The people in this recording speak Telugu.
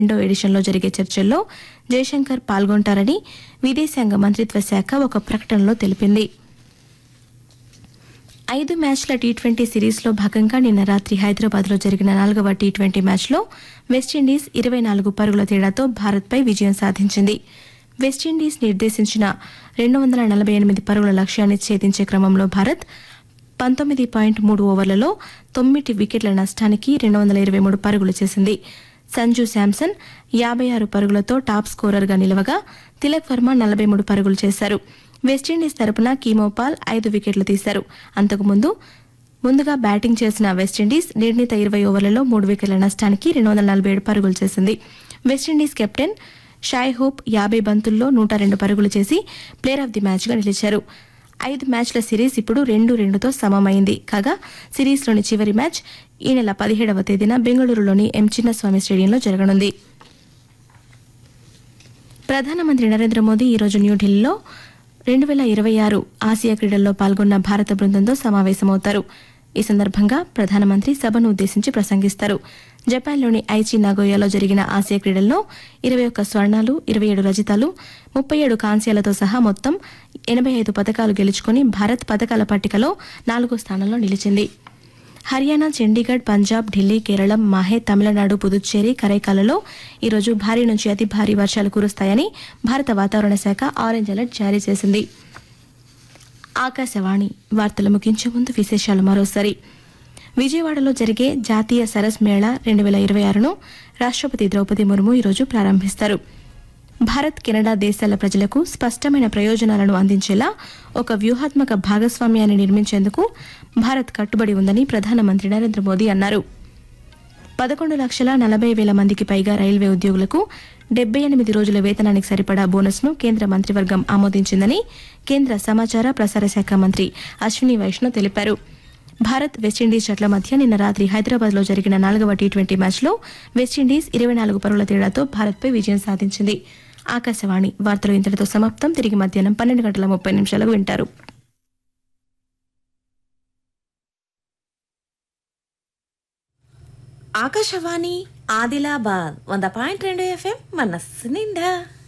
రెండో ఎడిషన్లో జరిగే చర్చల్లో జయశంకర్ పాల్గొంటారని విదేశాంగ మంత్రిత్వ శాఖ ఒక ప్రకటనలో తెలిపింది ఐదు మ్యాచ్ల టీ ట్వంటీ సిరీస్లో భాగంగా నిన్న రాత్రి హైదరాబాద్లో జరిగిన నాలుగవ టీ ట్వంటీ మ్యాచ్లో వెస్టిండీస్ ఇరవై నాలుగు పరుగుల తేడాతో భారత్పై విజయం సాధించింది వెస్టిండీస్ నిర్దేశించిన రెండు వందల నలభై ఎనిమిది పరుగుల లక్ష్యాన్ని ఛేదించే క్రమంలో భారత్ పంతొమ్మిది పాయింట్ మూడు ఓవర్లలో తొమ్మిది వికెట్ల నష్టానికి రెండు వందల ఇరవై మూడు పరుగులు చేసింది సంజు శాంసన్ యాభై ఆరు పరుగులతో టాప్ స్కోరర్గా నిలవగా తిలక్ వర్మ నలభై మూడు పరుగులు చేశారు వెస్టిండీస్ తరపున కీమోపాల్ ఐదు వికెట్లు తీశారు అంతకుముందు ముందుగా బ్యాటింగ్ చేసిన వెస్టిండీస్ నిర్ణీత ఇరవై ఓవర్లలో మూడు వికెట్ల నష్టానికి రెండు వందల నలభై ఏడు పరుగులు చేసింది వెస్టిండీస్ కెప్టెన్ షాయ్ హోప్ యాభై బంతుల్లో నూట రెండు పరుగులు చేసి ప్లేయర్ ఆఫ్ ది మ్యాచ్గా నిలిచారు ఐదు మ్యాచ్ల సిరీస్ ఇప్పుడు రెండు రెండుతో సమమైంది కాగా సిరీస్లోని చివరి మ్యాచ్ ఈ నెల పదిహేడవ తేదీన బెంగళూరులోని ఎం చిన్నస్వామి స్టేడియంలో జరగనుంది ప్రధానమంత్రి నరేంద్ర మోదీ ఈరోజు న్యూఢిల్లీలో రెండు వేల ఇరవై ఆరు ఆసియా క్రీడల్లో పాల్గొన్న భారత బృందంతో సమావేశమవుతారు ఈ సందర్భంగా ప్రధానమంత్రి సభను ఉద్దేశించి ప్రసంగిస్తారు జపాన్లోని ఐచి నాగోయాలో జరిగిన ఆసియా క్రీడల్లో ఇరవై ఒక్క స్వర్ణాలు ఇరవై ఏడు రజితాలు ముప్పై ఏడు కాంస్యాలతో సహా మొత్తం ఎనభై ఐదు పథకాలు గెలుచుకుని భారత్ పథకాల పట్టికలో నాలుగో స్థానంలో నిలిచింది హర్యానా చండీగఢ్ పంజాబ్ ఢిల్లీ కేరళం మాహే తమిళనాడు పుదుచ్చేరి కరైకాలలో ఈరోజు భారీ నుంచి అతి భారీ వర్షాలు కురుస్తాయని భారత వాతావరణ శాఖ ఆరెంజ్ అలర్ట్ జారీ చేసింది ఆకాశవాణి వార్తలు ముగించే ముందు విశేషాలు మరోసారి విజయవాడలో జరిగే జాతీయ సరస్ మేళా రెండు వేల ఇరవై ఆరును రాష్ట్రపతి ద్రౌపది ముర్ము ఈరోజు ప్రారంభిస్తారు భారత్ కెనడా దేశాల ప్రజలకు స్పష్టమైన ప్రయోజనాలను అందించేలా ఒక వ్యూహాత్మక భాగస్వామ్యాన్ని నిర్మించేందుకు భారత్ కట్టుబడి ఉందని ప్రధానమంత్రి నరేంద్ర మోదీ అన్నారు పదకొండు లక్షల నలభై వేల మందికి పైగా రైల్వే ఉద్యోగులకు డెబ్బై ఎనిమిది రోజుల వేతనానికి సరిపడా బోనస్ను కేంద్ర మంత్రివర్గం ఆమోదించిందని కేంద్ర సమాచార ప్రసార శాఖ మంత్రి అశ్విని వైష్ణవ్ తెలిపారు భారత్ వెస్టిండీస్ జట్ల మధ్య నిన్న రాత్రి హైదరాబాద్లో జరిగిన నాలుగవ టీ ట్వంటీ మ్యాచ్లో వెస్టిండీస్ ఇరవై నాలుగు పరుల తేడాతో భారత్పై విజయం సాధించింది ఆకాశవాణి వార్తలు ఇంతటితో సమాప్తం తిరిగి మధ్యాహ్నం పన్నెండు గంటల ముప్పై నిమిషాలకు వింటారు ఆకాశవాణి ఆదిలాబాద్ వంద పాయింట్ రెండు ఎఫ్ఎం మనస్సు నిండా